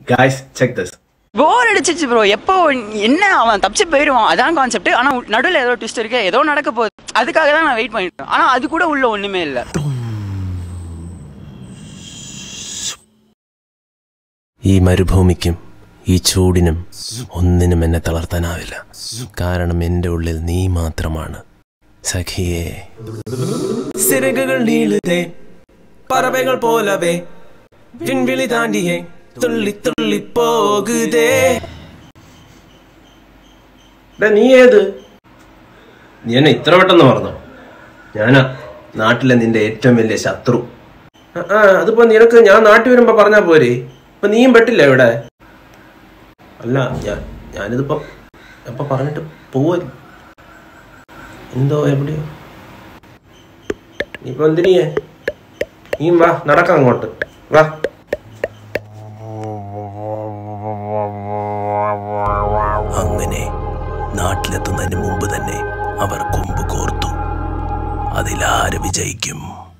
Guys, check this. Bore அடிச்சிச்சு bro எப்போ என்ன அவன் தப்பிச்சு போயிடுவான் அதான் கான்செப்ட் ஆனா நடுவில் ஏதோ ட்விஸ்ட் இருக்கு ஏதோ நடக்க போகுது அதுக்காக தான் நான் வெயிட் பண்ணிட்டேன் ஆனா அது கூட உள்ள ஒண்ணுமே இல்ல ഈ മരുഭൂമിക്കും ഈ ചൂടിനും ഒന്നിനും എന്നെ തളർത്താനാവില്ല കാരണം എൻ്റെ ഉള്ളിൽ നീ മാത്രമാണ് സഖിയേ സിരകൾ നീളുതേ പറവകൾ പോലവേ വിൺവിളി താണ്ടിയേ തുള്ളി തുള്ളി പോകുതേ എടാ, നീ ഏത് നീ എന്നെ ഇത്ര പെട്ടെന്ന് പറഞ്ഞോ ഞാനാ നാട്ടിലെ നിന്റെ ഏറ്റവും വലിയ ശത്രു ആ, ആ അതിപ്പോ നിനക്ക് ഞാൻ നാട്ടിൽ വരുമ്പോ പറഞ്ഞാ പോരെ ഇപ്പൊ നീയും പെട്ടില്ല ഇവിടെ അല്ല ഞാൻ ഞാനിതിപ്പം എപ്പോ പറഞ്ഞിട്ട് പോവല്ലേ എന്തോ എവിടെയോ ഇപ്പൊ എന്തിനിയേ നീയും വാ നടക്കാം അങ്ങോട്ട് വാ അങ്ങനെ നാട്ടിലെത്തുന്നതിന് മുമ്പ് തന്നെ അവർ കൊമ്പ് കോർത്തു അതിലാര് വിജയിക്കും